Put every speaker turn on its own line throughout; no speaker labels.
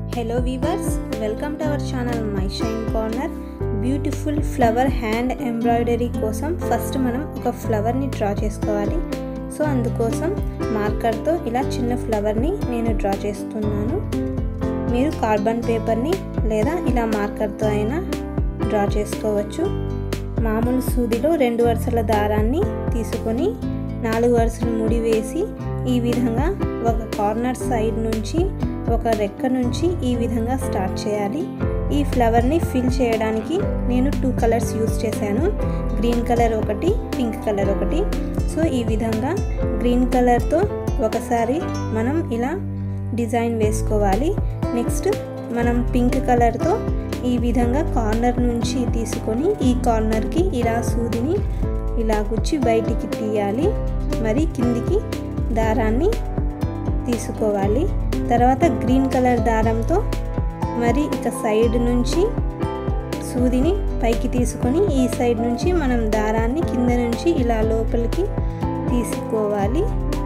hello viewers welcome to our channel my shine corner beautiful flower hand embroidery కోసం first మనం ఒక ఫ్లవర్ని draw చేసుకోవాలి so అందుకోసం మార్కర్తో ఇలా చిన్న ఫ్లవర్ని నేను డ్రా చేస్తున్నాను మీరు కార్బన్ పేపర్ని లేదా ఇలా మార్కర్తో అయినా డ్రా చేసుకోవచ్చు మామూలు సూదిలో రెండు వరుసల దారాన్ని తీసుకొని నాలుగు వరుసలు ముడి వేసి ఈ విధంగా ఒక కార్నర్ సైడ్ నుంచి ఒక రెక్క నుంచి ఈ విధంగా స్టార్ట్ చేయాలి ఈ ఫ్లవర్ని ఫిల్ చేయడానికి నేను టూ కలర్స్ యూస్ చేశాను గ్రీన్ కలర్ ఒకటి పింక్ కలర్ ఒకటి సో ఈ విధంగా గ్రీన్ కలర్తో ఒకసారి మనం ఇలా డిజైన్ వేసుకోవాలి నెక్స్ట్ మనం పింక్ కలర్తో ఈ విధంగా కార్నర్ నుంచి తీసుకొని ఈ కార్నర్కి ఇలా సూదిని ఇలా గుచ్చి బయటికి తీయాలి మరి కిందికి దారాన్ని తీసుకోవాలి తర్వాత గ్రీన్ కలర్ దారంతో మరి ఇక సైడ్ నుంచి సూదిని పైకి తీసుకొని ఈ సైడ్ నుంచి మనం దారాన్ని కింద నుంచి ఇలా లోపలికి తీసుకోవాలి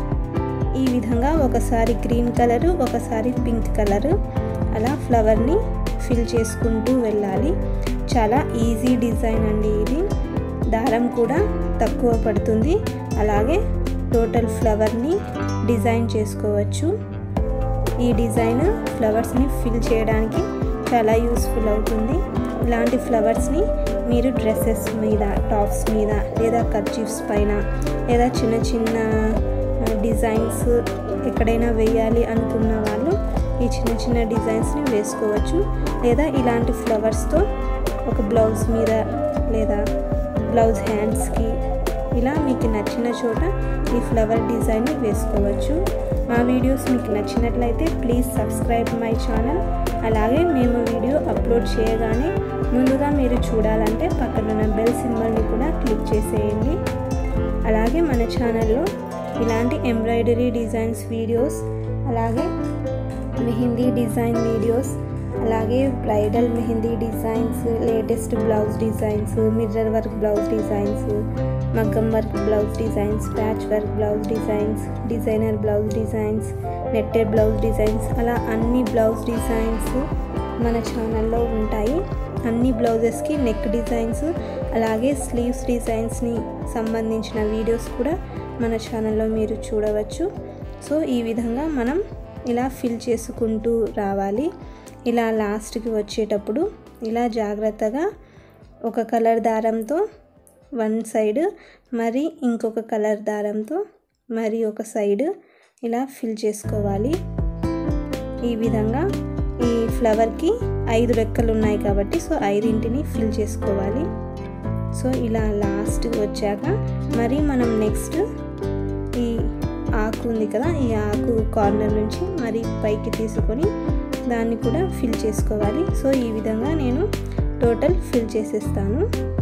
ఈ విధంగా ఒకసారి గ్రీన్ కలరు ఒకసారి పింక్ కలరు అలా ఫ్లవర్ని ఫిల్ చేసుకుంటూ వెళ్ళాలి చాలా ఈజీ డిజైన్ అండి ఇది దారం కూడా తక్కువ పడుతుంది అలాగే టోటల్ ఫ్లవర్ని డిజైన్ చేసుకోవచ్చు ఈ డిజైన్ ఫ్లవర్స్ని ఫిల్ చేయడానికి చాలా యూస్ఫుల్ అవుతుంది ఇలాంటి ఫ్లవర్స్ని మీరు డ్రెస్సెస్ మీద టాప్స్ మీద లేదా కర్చీఫ్స్ పైన లేదా చిన్న చిన్న డిజైన్స్ ఎక్కడైనా వేయాలి అనుకున్న వాళ్ళు ఈ చిన్న చిన్న డిజైన్స్ని వేసుకోవచ్చు లేదా ఇలాంటి ఫ్లవర్స్తో ఒక బ్లౌజ్ మీద లేదా బ్లౌజ్ హ్యాండ్స్కి ఇలా మీకు నచ్చిన చోట ఈ ఫ్లవర్ డిజైన్ని వేసుకోవచ్చు మా వీడియోస్ మీకు నచ్చినట్లయితే ప్లీజ్ సబ్స్క్రైబ్ మై ఛానల్ అలాగే మేము వీడియో అప్లోడ్ చేయగానే ముందుగా మీరు చూడాలంటే పక్కన బెల్ సింబల్ని కూడా క్లిక్ చేసేయండి అలాగే మన ఛానల్లో ఇలాంటి ఎంబ్రాయిడరీ డిజైన్స్ వీడియోస్ అలాగే మెహందీ డిజైన్ వీడియోస్ అలాగే bridal mehndi designs latest blouse designs mirror work blouse designs మగ్గం work blouse designs patch work blouse designs designer blouse designs netted blouse designs అలా అన్ని బ్లౌజ్ డిజైన్స్ మన ఛానల్లో ఉంటాయి అన్ని బ్లౌజెస్కి నెక్ డిజైన్స్ అలాగే స్లీవ్స్ డిజైన్స్ని సంబంధించిన వీడియోస్ కూడా మన ఛానల్లో మీరు చూడవచ్చు సో ఈ విధంగా మనం ఇలా ఫిల్ చేసుకుంటూ రావాలి ఇలా లాస్ట్కి వచ్చేటప్పుడు ఇలా జాగ్రత్తగా ఒక కలర్ దారంతో వన్ సైడ్ మరి ఇంకొక కలర్ దారంతో మరి ఒక సైడ్ ఇలా ఫిల్ చేసుకోవాలి ఈ విధంగా ఈ ఫ్లవర్కి ఐదు రెక్కలు ఉన్నాయి కాబట్టి సో ఐదింటిని ఫిల్ చేసుకోవాలి సో ఇలా లాస్ట్ వచ్చాక మరి మనం నెక్స్ట్ ఈ ఆకు ఉంది కదా ఈ ఆకు కార్నర్ నుంచి మరి పైకి తీసుకొని దాన్ని కూడా ఫిల్ చేసుకోవాలి సో ఈ విధంగా నేను టోటల్ ఫిల్ చేసేస్తాను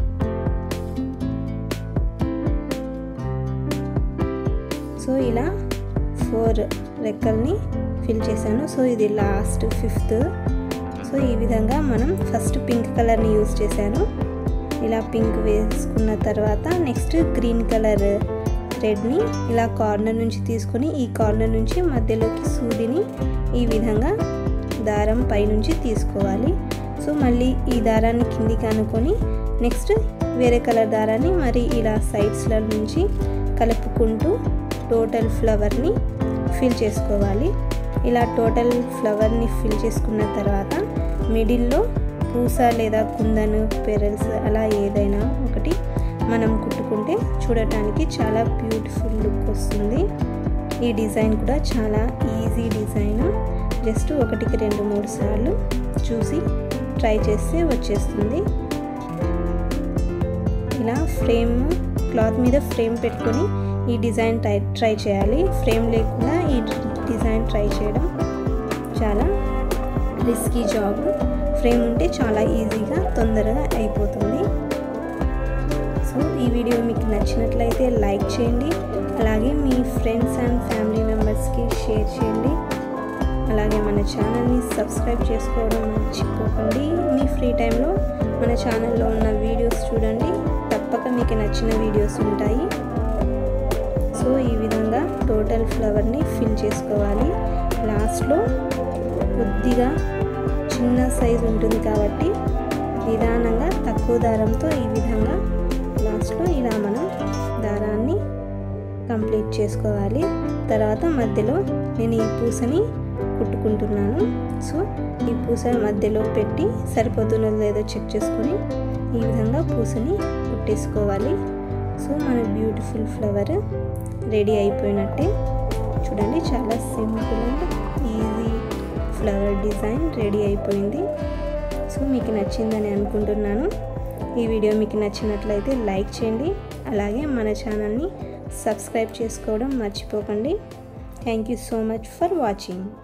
సో ఇలా ఫోర్ రెక్కల్ని ఫిల్ చేశాను సో ఇది లాస్ట్ ఫిఫ్త్ సో ఈ విధంగా మనం ఫస్ట్ పింక్ కలర్ని యూజ్ చేశాను ఇలా పింక్ వేసుకున్న తర్వాత నెక్స్ట్ గ్రీన్ కలర్ థ్రెడ్ని ఇలా కార్నర్ నుంచి తీసుకొని ఈ కార్నర్ నుంచి మధ్యలోకి సూదిని ఈ విధంగా దారం పైనుంచి తీసుకోవాలి సో మళ్ళీ ఈ దారాన్ని కిందికి అనుకొని నెక్స్ట్ వేరే కలర్ దారాన్ని మరి ఇలా సైడ్స్ల నుంచి కలుపుకుంటూ టోటల్ ఫ్లవర్ని ఫిల్ చేసుకోవాలి ఇలా టోటల్ ఫ్లవర్ని ఫిల్ చేసుకున్న తర్వాత మిడిల్లో పూస లేదా కుందను పెరల్స్ అలా ఏదైనా ఒకటి మనం కుట్టుకుంటే చూడటానికి చాలా బ్యూటిఫుల్ లుక్ వస్తుంది ఈ డిజైన్ కూడా చాలా ఈజీ డిజైన్ జస్ట్ ఒకటికి రెండు మూడు సార్లు చూసి ట్రై చేస్తే వచ్చేస్తుంది ఇలా ఫ్రేమ్ క్లాత్ మీద ఫ్రేమ్ పెట్టుకొని ఈ డిజైన్ ట్రై ట్రై చేయాలి ఫ్రేమ్ లేకుండా ఈ డిజైన్ ట్రై చేయడం చాలా రిస్కీ జాబ్ ఫ్రేమ్ ఉంటే చాలా ఈజీగా తొందరగా అయిపోతుంది సో ఈ వీడియో మీకు నచ్చినట్లయితే లైక్ చేయండి అలాగే మీ ఫ్రెండ్స్ అండ్ ఫ్యామిలీ మెంబర్స్కి షేర్ చేయండి అలాగే మన ఛానల్ని సబ్స్క్రైబ్ చేసుకోవడం మర్చిపోకండి మీ ఫ్రీ టైంలో మన ఛానల్లో ఉన్న వీడియోస్ చూడండి తప్పక మీకు నచ్చిన వీడియోస్ ఉంటాయి సో ఈ విధంగా టోటల్ ఫ్లవర్ని ఫిల్ చేసుకోవాలి లాస్ట్లో కొద్దిగా చిన్న సైజు ఉంటుంది కాబట్టి నిదానంగా తక్కువ దారంతో ఈ విధంగా లాస్ట్లో ఇలా మనం దారాన్ని కంప్లీట్ చేసుకోవాలి తర్వాత మధ్యలో నేను ఈ పూసని కుట్టుకుంటున్నాను సో ఈ పూస మధ్యలో పెట్టి సరిపోతుందో లేదో చెక్ చేసుకొని ఈ విధంగా పూసని కుట్టేసుకోవాలి సో మన బ్యూటిఫుల్ ఫ్లవర్ రెడీ అయిపోయినట్టే చూడండి చాలా simple and easy flower design ready అయిపోయింది సో మీకు నచ్చిందని అనుకుంటున్నాను ఈ వీడియో మీకు నచ్చినట్లయితే లైక్ చేయండి అలాగే మన ఛానల్ని సబ్స్క్రైబ్ చేసుకోవడం మర్చిపోకండి thank you so much for watching